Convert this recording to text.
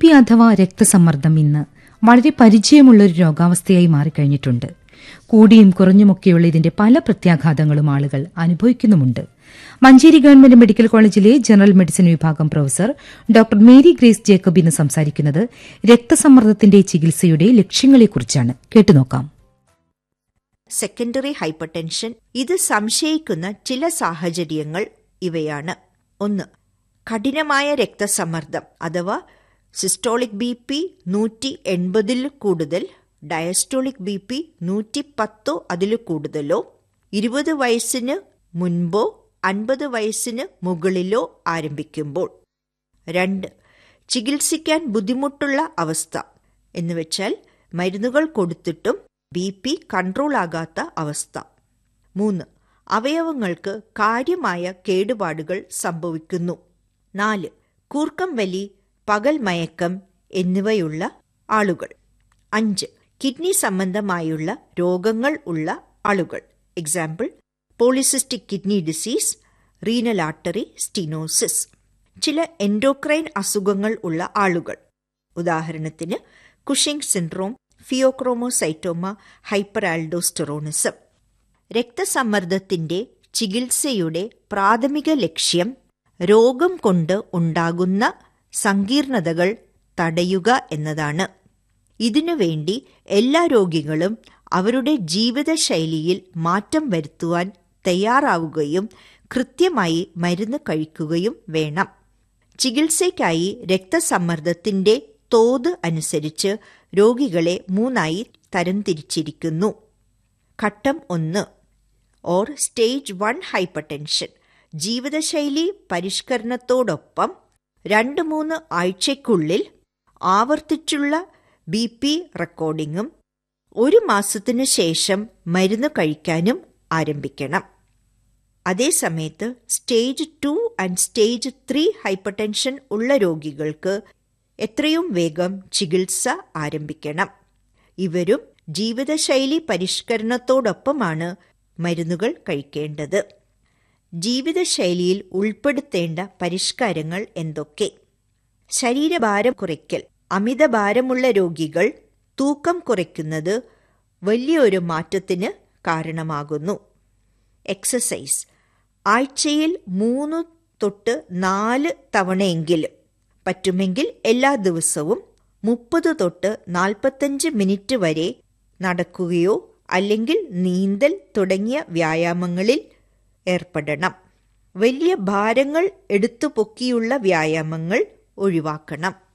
അഥവാ രക്തസമ്മർദ്ദം ഇന്ന് വളരെ പരിചയമുള്ളൊരു രോഗാവസ്ഥയായി മാറിക്കഴിഞ്ഞിട്ടുണ്ട് കൂടിയും കുറഞ്ഞുമൊക്കെയുള്ള ഇതിന്റെ പല പ്രത്യാഘാതങ്ങളും ആളുകൾ അനുഭവിക്കുന്നുമുണ്ട് മഞ്ചേരി ഗവൺമെന്റ് മെഡിക്കൽ കോളേജിലെ ജനറൽ മെഡിസിൻ വിഭാഗം പ്രൊഫസർ ഡോക്ടർ മേരി ഗ്രേസ് ജേക്കബ് ഇന്ന് സംസാരിക്കുന്നത് രക്തസമ്മർദ്ദത്തിന്റെ ചികിത്സയുടെ ലക്ഷ്യങ്ങളെക്കുറിച്ചാണ് കേട്ടുനോക്കാം സെക്കൻഡറി ഹൈപ്പർടെൻഷൻ ഇത് സംശയിക്കുന്ന ചില സാഹചര്യങ്ങൾ ഇവയാണ് ഒന്ന് കഠിനമായ രക്തസമ്മർദ്ദം അഥവാ സിസ്റ്റോളിക് ബി പി നൂറ്റി എൺപതിൽ കൂടുതൽ ഡയസ്റ്റോളിക് ബി പി നൂറ്റി പത്തോ അതിൽ കൂടുതലോ ഇരുപത് വയസ്സിന് മുൻപോ അൻപത് വയസ്സിന് മുകളിലോ ആരംഭിക്കുമ്പോൾ രണ്ട് ചികിത്സിക്കാൻ ബുദ്ധിമുട്ടുള്ള അവസ്ഥ എന്നുവെച്ചാൽ മരുന്നുകൾ കൊടുത്തിട്ടും ബി പി കൺട്രോൾ ആകാത്ത അവസ്ഥ മൂന്ന് അവയവങ്ങൾക്ക് കാര്യമായ കേടുപാടുകൾ സംഭവിക്കുന്നു നാല് കൂർക്കം വലി പകൽ മയക്കം എന്നിവയുള്ള ആളുകൾ അഞ്ച് കിഡ്നി സംബന്ധമായുള്ള രോഗങ്ങൾ ഉള്ള ആളുകൾ example polycystic kidney disease renal artery stenosis ചില എൻഡോക്രൈൻ അസുഖങ്ങൾ ഉള്ള ആളുകൾ ഉദാഹരണത്തിന് Cushing syndrome phaeochromocytoma hyperaldosteronism രക്തസമ്മർദ്ദത്തിന്റെ ചികിത്സയുടെ പ്രാഥമിക ലക്ഷ്യം രോഗം കൊണ്ട് ഉണ്ടാകുന്ന സങ്കീർണതകൾ തടയുക എന്നതാണ് ഇതിനുവേണ്ടി എല്ലാ രോഗികളും അവരുടെ ജീവിതശൈലിയിൽ മാറ്റം വരുത്തുവാൻ തയ്യാറാവുകയും കൃത്യമായി മരുന്ന് കഴിക്കുകയും വേണം ചികിത്സയ്ക്കായി രക്തസമ്മർദ്ദത്തിന്റെ തോത് അനുസരിച്ച് രോഗികളെ മൂന്നായി തരംതിരിച്ചിരിക്കുന്നു ഘട്ടം ഒന്ന് ഓർ സ്റ്റേജ് വൺ ഹൈപ്പർടെൻഷൻ ജീവിതശൈലി പരിഷ്കരണത്തോടൊപ്പം രണ്ട് മൂന്ന് ആഴ്ചയ്ക്കുള്ളിൽ ആവർത്തിച്ചുള്ള ബി പി റെക്കോർഡിങ്ങും ഒരു മാസത്തിനു ശേഷം മരുന്ന് കഴിക്കാനും ആരംഭിക്കണം അതേസമയത്ത് stage two and stage three hypertension ഉള്ള രോഗികൾക്ക് എത്രയും വേഗം ചികിത്സ ആരംഭിക്കണം ഇവരും ജീവിതശൈലി പരിഷ്കരണത്തോടൊപ്പമാണ് മരുന്നുകൾ കഴിക്കേണ്ടത് ജീവിതശൈലിയിൽ ഉൾപ്പെടുത്തേണ്ട പരിഷ്കാരങ്ങൾ എന്തൊക്കെ ശരീരഭാരം കുറയ്ക്കൽ അമിതഭാരമുള്ള രോഗികൾ തൂക്കം കുറയ്ക്കുന്നത് വലിയൊരു മാറ്റത്തിന് കാരണമാകുന്നു എക്സസൈസ് ആഴ്ചയിൽ മൂന്ന് തൊട്ട് നാല് തവണയെങ്കിലും പറ്റുമെങ്കിൽ എല്ലാ ദിവസവും മുപ്പത് തൊട്ട് നാൽപ്പത്തഞ്ച് മിനിറ്റ് വരെ നടക്കുകയോ അല്ലെങ്കിൽ നീന്തൽ തുടങ്ങിയ വ്യായാമങ്ങളിൽ ഏർപ്പെടണം വലിയ ഭാരങ്ങൾ എടുത്തു പൊക്കിയുള്ള വ്യായാമങ്ങൾ ഒഴിവാക്കണം